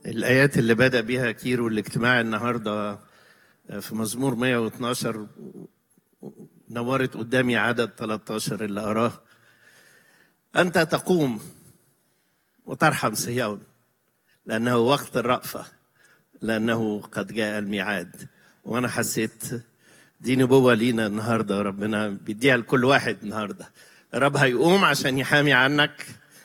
الآيات اللي بدأ بها كيرو الاجتماع النهاردة في مزمور 112 نورت قدامي عدد 13 اللي أراه أنت تقوم وترحم صهيون لأنه وقت الرأفة لأنه قد جاء الميعاد وأنا حسيت دي نبوة لينا النهاردة ربنا بيديها لكل واحد النهاردة الرب هيقوم عشان يحامي عنك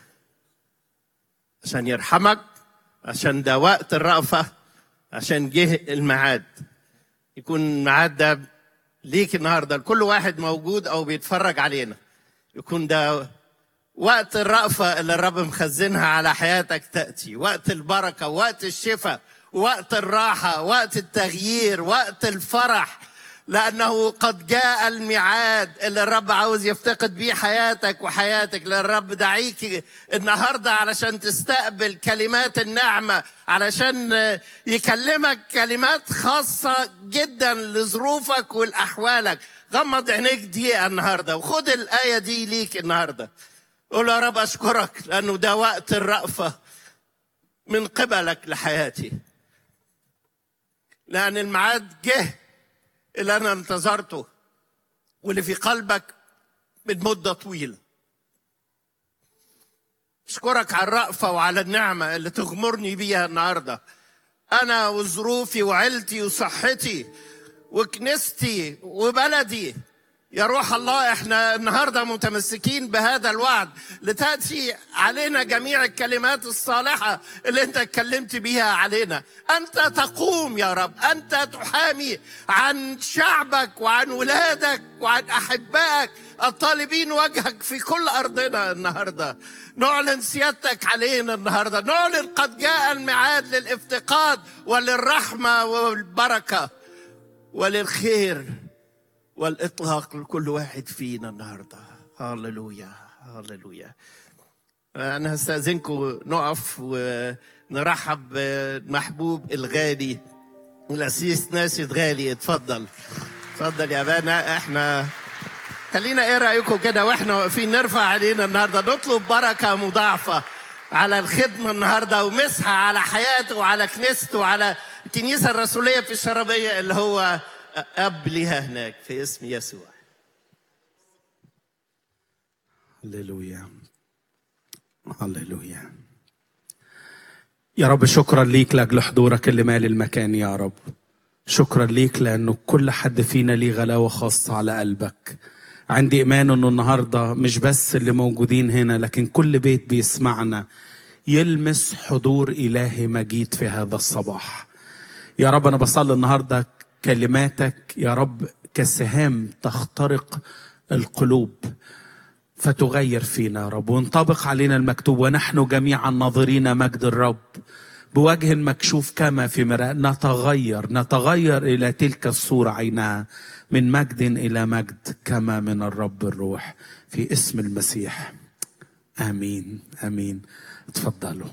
عشان يرحمك عشان ده وقت الرأفة عشان جه الميعاد يكون الميعاد ده ليك النهارده لكل واحد موجود او بيتفرج علينا يكون ده وقت الرأفة اللي الرب مخزنها على حياتك تأتي وقت البركة وقت الشفاء وقت الراحة وقت التغيير وقت الفرح لأنه قد جاء الميعاد اللي الرب عاوز يفتقد بيه حياتك وحياتك لأن الرب دعيك النهاردة علشان تستقبل كلمات النعمة علشان يكلمك كلمات خاصة جدا لظروفك ولأحوالك غمض عينيك دقيقة النهاردة وخد الآية دي ليك النهاردة قول يا رب أشكرك لأنه ده وقت الرأفة من قبلك لحياتي لأن الميعاد جه اللي أنا انتظرته واللي في قلبك من مدة طويلة أشكرك على الرأفة وعلى النعمة اللي تغمرني بيها النهاردة أنا وظروفي وعيلتي وصحتي وكنيستي وبلدي يا روح الله احنا النهارده متمسكين بهذا الوعد لتاتي علينا جميع الكلمات الصالحه اللي انت اتكلمت بيها علينا انت تقوم يا رب انت تحامي عن شعبك وعن ولادك وعن احبائك الطالبين وجهك في كل ارضنا النهارده نعلن سيادتك علينا النهارده نعلن قد جاء الميعاد للافتقاد وللرحمه والبركه وللخير والاطلاق لكل واحد فينا النهارده هللويا هللويا انا هستاذنكم نقف ونرحب بالمحبوب الغالي الاسيس ناسد غالي اتفضل اتفضل يا بانا احنا خلينا ايه رايكم كده واحنا واقفين نرفع علينا النهارده نطلب بركه مضاعفه على الخدمه النهارده ومسحه على حياته وعلى كنيسته وعلى الكنيسه الرسوليه في الشرابيه اللي هو أب لها هناك في اسم يسوع هللويا هللويا يا رب شكرا ليك لاجل حضورك اللي مال المكان يا رب شكرا ليك لانه كل حد فينا ليه غلاوه خاصه على قلبك عندي ايمان انه النهارده مش بس اللي موجودين هنا لكن كل بيت بيسمعنا يلمس حضور الهي مجيد في هذا الصباح يا رب انا بصلي النهارده كلماتك يا رب كسهام تخترق القلوب فتغير فينا يا رب وينطبق علينا المكتوب ونحن جميعا ناظرين مجد الرب بوجه مكشوف كما في مرآة نتغير نتغير إلى تلك الصورة عينها من مجد إلى مجد كما من الرب الروح في اسم المسيح آمين آمين اتفضلوا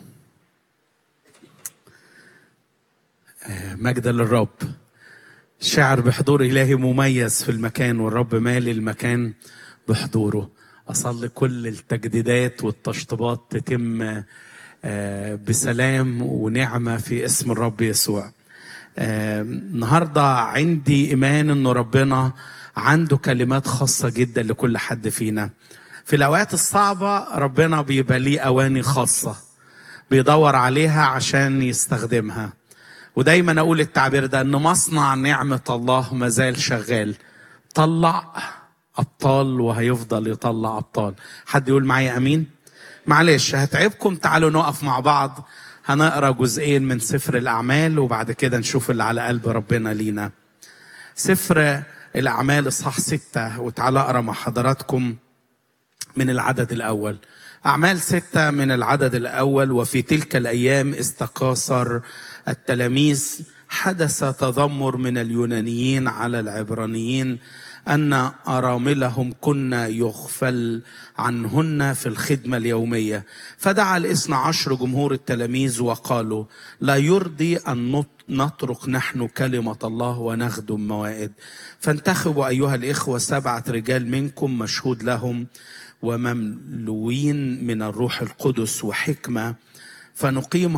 مجد للرب شعر بحضور إلهي مميز في المكان والرب مالي المكان بحضوره أصلي كل التجديدات والتشطيبات تتم بسلام ونعمة في اسم الرب يسوع النهاردة عندي إيمان أنه ربنا عنده كلمات خاصة جدا لكل حد فينا في الأوقات الصعبة ربنا بيبقى ليه أواني خاصة بيدور عليها عشان يستخدمها ودايما اقول التعبير ده ان مصنع نعمه الله ما زال شغال طلع ابطال وهيفضل يطلع ابطال حد يقول معايا امين معلش هتعبكم تعالوا نقف مع بعض هنقرا جزئين من سفر الاعمال وبعد كده نشوف اللي على قلب ربنا لينا سفر الاعمال اصحاح ستة وتعالى اقرا مع حضراتكم من العدد الاول أعمال ستة من العدد الأول وفي تلك الأيام استقاصر التلاميذ حدث تذمر من اليونانيين على العبرانيين أن أراملهم كنا يغفل عنهن في الخدمة اليومية فدعا الاثنى عشر جمهور التلاميذ وقالوا لا يرضي أن نترك نحن كلمة الله ونخدم موائد فانتخبوا أيها الإخوة سبعة رجال منكم مشهود لهم ومملوين من الروح القدس وحكمة فنقيم